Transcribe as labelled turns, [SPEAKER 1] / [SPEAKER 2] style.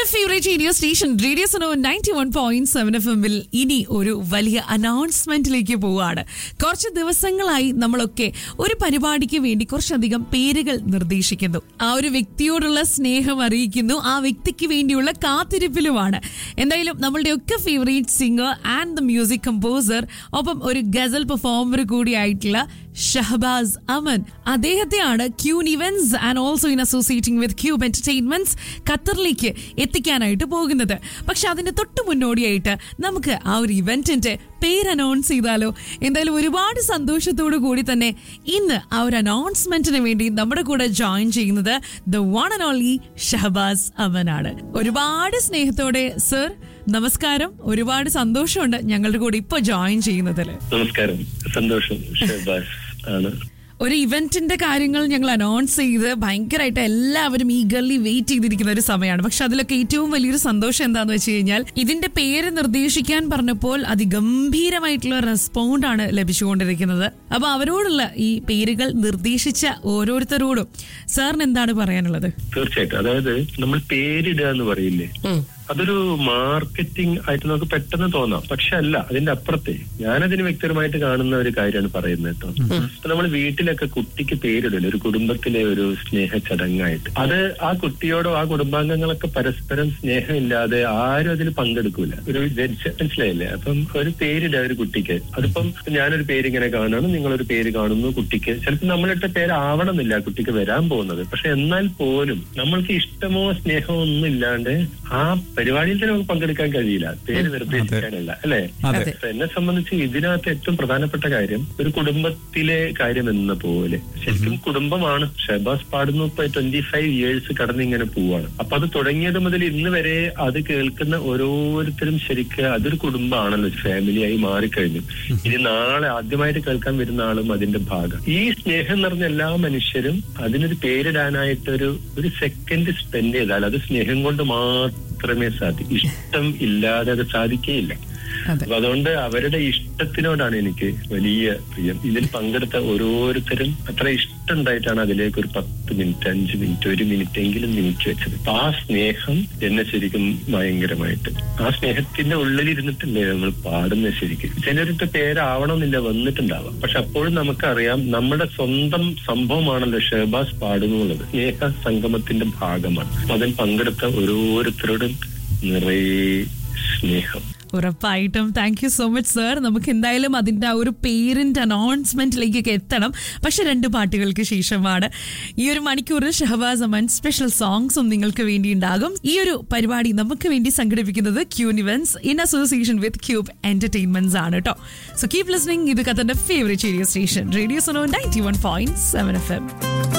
[SPEAKER 1] Favourite radio station radio Suno ninety one point seven F എമ്മിൽ ഇനി ഒരു വലിയ അനൗൺസ്മെന്റിലേക്ക് പോവുകയാണ് കുറച്ച് ദിവസങ്ങളായി നമ്മളൊക്കെ ഒരു പരിപാടിക്ക് വേണ്ടി കുറച്ചധികം പേരുകൾ നിർദ്ദേശിക്കുന്നു ആ ഒരു വ്യക്തിയോടുള്ള സ്നേഹം അറിയിക്കുന്നു ആ വ്യക്തിക്ക് വേണ്ടിയുള്ള കാത്തിരിപ്പിലുമാണ് എന്തായാലും നമ്മളുടെയൊക്കെ favourite singer and the music composer ഒപ്പം ഒരു ഗസൽ പെർഫോമർ കൂടിയായിട്ടുള്ള ഷഹബാസ് അമൻ അദ്ദേഹത്തെയാണ് Queen Events and also in associating with Cube Entertainments ഖത്തറിലേക്ക് എത്തിക്കാനായിട്ട് പോകുന്നത് പക്ഷെ അതിന്റെ തൊട്ട് മുന്നോടിയായിട്ട് നമുക്ക് ആ ഒരു ഇവന്റിന്റെ പേര് അനൗൺസ് ചെയ്താലോ എന്തായാലും ഒരുപാട് സന്തോഷത്തോടു കൂടി തന്നെ ഇന്ന് ആ ഒരു അനൗൺസ്മെന്റിന് വേണ്ടി നമ്മുടെ കൂടെ ജോയിൻ ചെയ്യുന്നത് the one and only Shahabaz അമനാണ് ഒരുപാട് സ്നേഹത്തോടെ സർ നമസ്കാരം ഒരുപാട് സന്തോഷമുണ്ട് ഞങ്ങളുടെ കൂടെ ഇപ്പൊ ജോയിൻ ചെയ്യുന്നതിൽ
[SPEAKER 2] നമസ്കാരം സന്തോഷം ഷഹബാസ് ആണ്
[SPEAKER 1] ഒരു ഇവന്റിന്റെ കാര്യങ്ങൾ ഞങ്ങൾ അനൗൺസ് ചെയ്ത് ഭയങ്കരമായിട്ട് എല്ലാവരും ഈഗർലി വെയിറ്റ് ചെയ്തിരിക്കുന്ന ഒരു സമയമാണ് പക്ഷെ അതിലൊക്കെ ഏറ്റവും വലിയൊരു സന്തോഷം എന്താന്ന് വെച്ച് കഴിഞ്ഞാൽ ഇതിന്റെ പേര് നിർദ്ദേശിക്കാൻ പറഞ്ഞപ്പോൾ അതിഗംഭീരമായിട്ടുള്ള റെസ്പോണ്ട് ആണ് ലഭിച്ചുകൊണ്ടിരിക്കുന്നത് അപ്പൊ അവരോടുള്ള ഈ പേരുകൾ നിർദ്ദേശിച്ച ഓരോരുത്തരോടും സാറിന് എന്താണ് പറയാനുള്ളത്
[SPEAKER 2] തീർച്ചയായിട്ടും അതായത് നമ്മൾ പേരിടുക എന്ന് പറയില്ലേ അതൊരു മാർക്കറ്റിംഗ് ആയിട്ട് നമുക്ക് പെട്ടെന്ന് തോന്നാം പക്ഷെ അല്ല അതിന്റെ അപ്പുറത്തെ ഞാനതിന് വ്യക്തിപരമായിട്ട് കാണുന്ന ഒരു കാര്യമാണ് പറയുന്നത് കേട്ടോ ഇപ്പൊ നമ്മൾ വീട്ടിലൊക്കെ കുട്ടിക്ക് പേരിടില്ല ഒരു കുടുംബത്തിലെ ഒരു സ്നേഹ ചടങ്ങായിട്ട് അത് ആ കുട്ടിയോടോ ആ കുടുംബാംഗങ്ങളൊക്കെ പരസ്പരം സ്നേഹമില്ലാതെ ആരും അതിൽ പങ്കെടുക്കൂല ഒരു ജഡ്ജ് മനസ്സിലായില്ലേ അപ്പം ഒരു പേരിടുക ഒരു കുട്ടിക്ക് അതിപ്പം ഞാനൊരു പേര് ഇങ്ങനെ കാണുകയാണ് നിങ്ങളൊരു പേര് കാണുന്നു കുട്ടിക്ക് ചിലപ്പോൾ നമ്മളിട്ട പേരാവണമെന്നില്ല ആ കുട്ടിക്ക് വരാൻ പോകുന്നത് പക്ഷെ എന്നാൽ പോലും നമ്മൾക്ക് ഇഷ്ടമോ സ്നേഹമോ ഒന്നും ഇല്ലാണ്ട് ആ പരിപാടിയിൽ തന്നെ നമുക്ക് പങ്കെടുക്കാൻ കഴിയില്ല പേര് നിർദ്ദേശിക്കാനല്ല അല്ലെ
[SPEAKER 1] അതെ.
[SPEAKER 2] അപ്പൊ എന്നെ സംബന്ധിച്ച് ഇതിനകത്ത് ഏറ്റവും പ്രധാനപ്പെട്ട കാര്യം ഒരു കുടുംബത്തിലെ കാര്യം എന്ന പോലെ ശരിക്കും കുടുംബമാണ് ഷഹബാസ് പാടുന്നു ഇപ്പൊ ട്വന്റി ഫൈവ് ഇയേഴ്സ് കടന്ന് ഇങ്ങനെ പോവാണ് അപ്പൊ അത് തുടങ്ങിയത് മുതൽ ഇന്ന് വരെ അത് കേൾക്കുന്ന ഓരോരുത്തരും ശരിക്കും അതൊരു കുടുംബമാണല്ലോ ഫാമിലിയായി മാറിക്കഴിഞ്ഞു ഇനി നാളെ ആദ്യമായിട്ട് കേൾക്കാൻ വരുന്ന ആളും അതിന്റെ ഭാഗം ഈ സ്നേഹം നിറഞ്ഞ എല്ലാ മനുഷ്യരും അതിനൊരു പേരിടാനായിട്ട് ഒരു ഒരു സെക്കൻഡ് സ്പെൻഡ് ചെയ്താൽ അത് സ്നേഹം കൊണ്ട് മാത്രമേ സാധിക്കൂ ഇഷ്ടം ഇല്ലാതെ അത് സാധിക്കുകയില്ല
[SPEAKER 1] അതെ
[SPEAKER 2] അപ്പൊ അതുകൊണ്ട് അവരുടെ ഇഷ്ടത്തിനോടാണ് എനിക്ക് വലിയ പ്രിയം ഇതിൽ പങ്കെടുത്ത ഓരോരുത്തരും അത്ര ഇഷ്ടം ഉണ്ടായിട്ടാണ് അതിലേക്ക് ഒരു പത്ത് മിനിറ്റ് അഞ്ച് മിനിറ്റ് ഒരു മിനിറ്റ് എങ്കിലും നീക്കി വെച്ചത് അപ്പൊ ആ സ്നേഹം എന്നെ ശരിക്കും ഭയങ്കരമായിട്ട് ആ സ്നേഹത്തിന്റെ ഉള്ളിലിരുന്നിട്ടല്ലേ നമ്മൾ പാടുന്നത് ശരിക്കും ചിലരുടെ പേരാവണമെന്നില്ല വന്നിട്ടുണ്ടാവാം പക്ഷെ അപ്പോഴും നമുക്കറിയാം നമ്മുടെ സ്വന്തം സംഭവമാണല്ലോ ഷഹബാസ് പാടുന്നുള്ളത് സ്നേഹ സംഗമത്തിന്റെ ഭാഗമാണ് അപ്പൊ അതിൽ പങ്കെടുത്ത ഓരോരുത്തരോടും നിറയെ സ്നേഹം
[SPEAKER 1] ഉറപ്പായിട്ടും thank you so much sir നമുക്ക് എന്തായാലും അതിന്റെ ആ ഒരു പേരിന്റെ അനൗൺസ്മെന്റിലേക്കൊക്കെ എത്തണം പക്ഷെ രണ്ട് പാട്ടുകൾക്ക് ശേഷമാണ് ഈ ഒരു മണിക്കൂറിൽ ഷഹബാസ് അമൻ സ്പെഷ്യൽ സോങ്സും നിങ്ങൾക്ക് വേണ്ടി ഉണ്ടാകും ഈ ഒരു പരിപാടി നമുക്ക് വേണ്ടി സംഘടിപ്പിക്കുന്നത് Queen Events in association with Cube Entertainments ആണ് കേട്ടോ സോ കീപ് ലിസ്ണിംഗ് ഇത് കത്തന്റെ favourite radio station radio Suno ninety one point seven F M